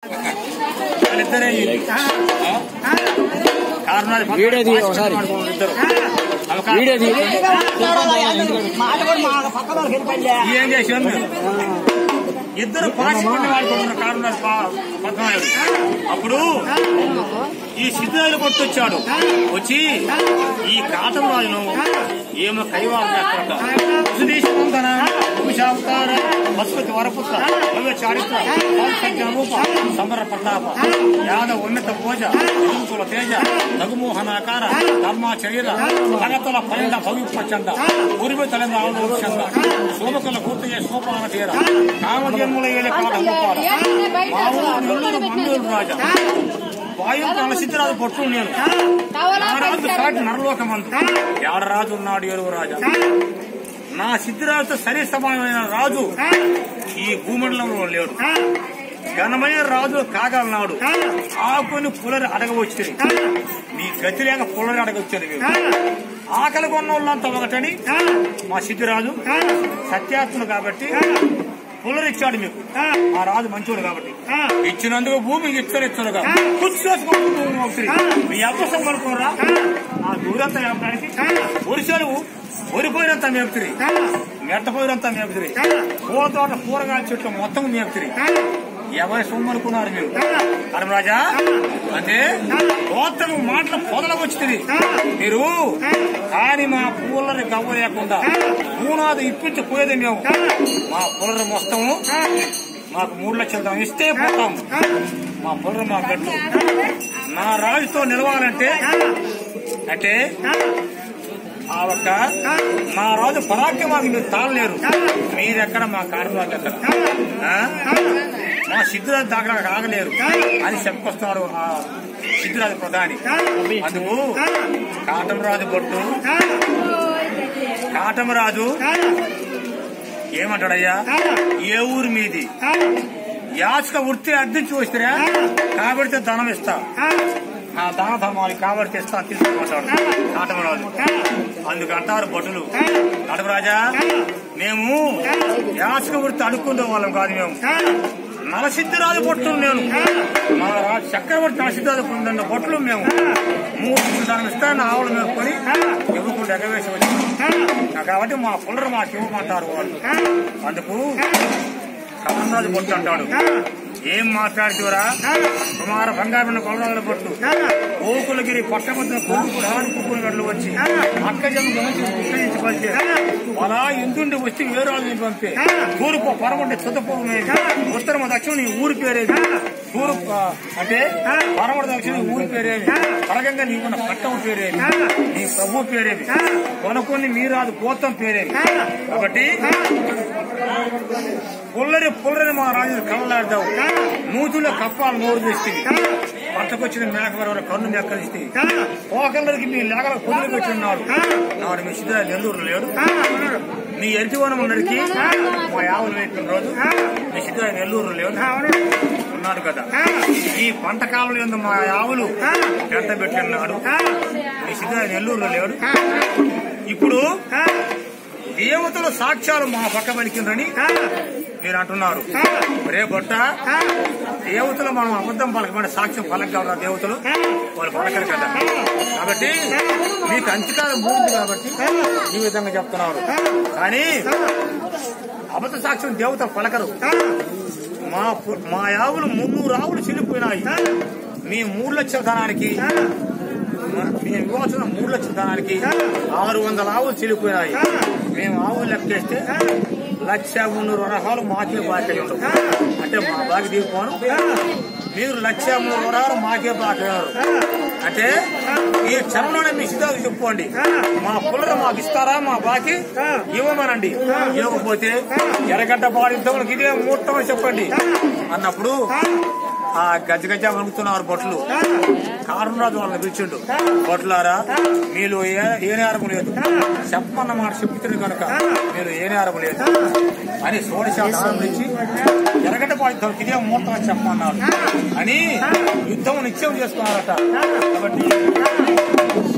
వాళ్ళిద్దరే ఇది. కారణాలు పక్కన వీడియో తీయి ఒకసారి. ఇద్దరు. అవి వీడియో తీయి. మాట కూడా మా పక్క వాళ్ళకి వెళ్ళిపోయింది ఏం చేసాం మేము? ఇద్దరు పాచిపండి వాడుకుంటున్న కారణాలు పద్నాలుగు అప్పుడు ఈ సిద్ధాలు కొట్టొచ్చాడు వచ్చి ఈ కాటం రాజును ఏమో కైవాలు చేస్తారట సునీషవంతన భూషావతార బస్పతి వరపుత్ర భవ్య చారిత్ర సత్య రూప సమర ప్రతాప యాదవ ఉన్నత భోజ కుల తేజ నగుమోహనాకార ధర్మ శరీర భగతుల పైన భవిప్ప చంద ఉరిమి తలంద ఆవుల చంద శోభకుల కూర్తయ్య సోపాన తీర కామజన్ముల ఏలే కాడ గోపాల మా ఊరు నెల్లూరు మంగళూరు రాజా వాయు ప్రాణ సిద్ధిరాజు పొట్టు నేను నా రాజు సాటి నరలోకమంత ఏడరాజు ఉన్నాడు ఎరువు రాజా నా సిద్ధిరాజుతో సరి సమానమైన రాజు ఈ భూమండలంలో లేడు ఘనమైన రాజు కాగలనాడు ఆకుని పులరి అడగవచ్చు నీ గతి లేక పులరి అడగొచ్చాను మీరు ఆకలి కొన్న వాళ్ళంతా ఒకటని మా సిద్ధిరాజు సత్యాత్ముడు కాబట్టి పులరిచ్చాడు మీకు మా రాజు మంచోడు కాబట్టి ఇచ్చినందుకు భూమికి ఇచ్చారు ఇచ్చారుగా కూర్చోసుకుని భూమి ఒకటి మీ అబ్బసం కొనుక్కోరా ఆ దూరంతా మేపడానికి ఒరిసెలు ఒరిపోయినంత మేపుతుంది మెట్టపోయినంత మేపుతుంది పూల తోట కూరగాయల చెట్లు మొత్తం మేపుతుంది ఎవరి సొమ్ము అనుకున్నారు మీరు ధర్మరాజా అంటే కోతలు మాటలు పొదలకు వచ్చింది మీరు కానీ మా పూలని గవ్వ లేకుండా పూనాది ఇప్పించి పోయేది మేము మా పులర మొత్తము మాకు మూడు లక్షలు దాం ఇస్తే పోతాం మా పులర మా గట్టు నా రాజుతో నిలవాలంటే అంటే ఆ ఒక్క మా రాజు పరాక్రమానికి మీరు తాళలేరు మీరెక్కడ మా కార్యవాళ్ళు ఎక్కడ ఆ? మా సిద్ధరాజు దాకా ఆగలేరు అని చెప్పుకొస్తున్నారు ఆ సిద్ధరాజు ప్రధాని అందుకు కాటమరాజు బొట్టు కాటమరాజు ఏమంటాడయ్యా ఏ ఊరు మీది యాచక వృత్తి అద్దెంచి వస్తారా కాబట్టి ధనం ఇస్తా ఆ దాన ధర్మాలు కాబట్టి ఇస్తా తీసుకోమంటాడు కాటమరాజు అందుకు అంటారు భటులు నడమరాజా మేము యాచక వృత్తి అడుక్కునే వాళ్ళం కాదు మేము నలసిద్ధిరాజు భట్లు నేను మా రా- చక్రవర్తి నలసిద్ధిరాజు పొందిన భట్లు మేము మూడు దాని ఇస్తాను ఆవులు మేపుకొని ఇవ్వకుండా ఎగవేసి వచ్చాం కాబట్టి మా పుల్లరు మాకు ఇవ్వమంటారు వాళ్ళు అందుకు కమలరాజు పొట్టు అంటాడు ఏం మాట్లాడుతురా కుమార బంగారు కొలరాజుల పొట్టు ఓకులగిరి పట్టమద్దున కొడుకు రాని కుక్కులు గడ్లు వచ్చి అక్క జన్మ నుంచి పంపే అలా ఎందుండి వచ్చి వేరాజు పంపే తూర్పు పరమంటే చుద్దపోగు ఉత్తరమ దక్షిణ నీ ఊరి పేరేది తూర్పు అంటే పరమడ దక్షిణ నీ ఊరి పేరేమి పరగంగా నీకున్న పట్టం పేరేమి నీ ప్రభు పేరేమి కొనుక్కొని మీరాదు గోత్రం పేరేమి కాబట్టి పుల్లరి పుల్లరి మా రాజు కళ్ళలాడతావు నూతుల కప్పాలు నోరు తెస్తుంది పట్టకొచ్చిన మేక వరకు కన్ను మెక్కలిస్తే పోకల్లరికి మీ లేకల పుల్లు పెట్టున్నాడు నాడు మీ సిద్ధ నెల్లూరు లేడు మీ ఎరిటివనం ఉన్నడికి మా యావులు పెట్టిన రోజు మీ సిద్ధ నెల్లూరు లేడు ఉన్నాడు కదా ఈ పంట కాలంలో ఎందు మా ఆవులు గంట పెట్టినాడు మీ సిద్ధ నెల్లూరులో లేడు ఇప్పుడు దేవతలు సాక్ష్యాలు మా పక్క పలికిందని మీరు అంటున్నారు రే బొట్ట దేవతలు మనం అబద్ధం పలకమని సాక్ష్యం పలకగలరా దేవతలు వాళ్ళు పలకరు కదా కాబట్టి మీకు అంతకాలం మూడింది కాబట్టి ఈ విధంగా చెప్తున్నారు కానీ అబద్ధ సాక్ష్యం దేవతలు పలకరు మా పు- మా ఆవులు మున్నూరు ఆవులు చెల్లిపోయినాయి మీ మూడు లక్షల ధనానికి మేము ఇవ్వాల్సిన మూడు లక్షల ధనానికి ఆరు వందల ఆవులు చెల్లిపోయినాయి మేము ఆవులు లెక్కేస్తే లక్ష మున్నూరు రకాలు మాకే బాకీ ఉండవు అంటే మా బాకి దిగిపోను మీరు లక్ష మూడు వరాలు మాకే బాకీ అంటే ఈ క్షణంలోనే మీ సిద్ధాలు చెప్పుకోండి మా పుల్లలు మాకు ఇస్తారా మా బాకీ ఇవ్వమనండి ఇవ్వకపోతే ఎరగడ్డ బాడీ ఇంతవరకు ఇదే మూటం చెప్పండి అన్నప్పుడు ఆ గజ్జ గజ్జ వణుకుతున్నారు బొట్లు కారణరాజు వాళ్ళని పిలిచిండు బొట్లారా మీరు ఏ ఏ నేరం లేదు చెప్పమన్న మాట చెప్తుంది కనుక మీరు ఏ నేరం లేదు అని సోడశాతం నుంచి ఎరగడ్డ బాడీ ఇదే మూటం అని చెప్పమన్నారు అని యుద్ధం నిశ్చయం చేసుకున్నారట కాబట్టి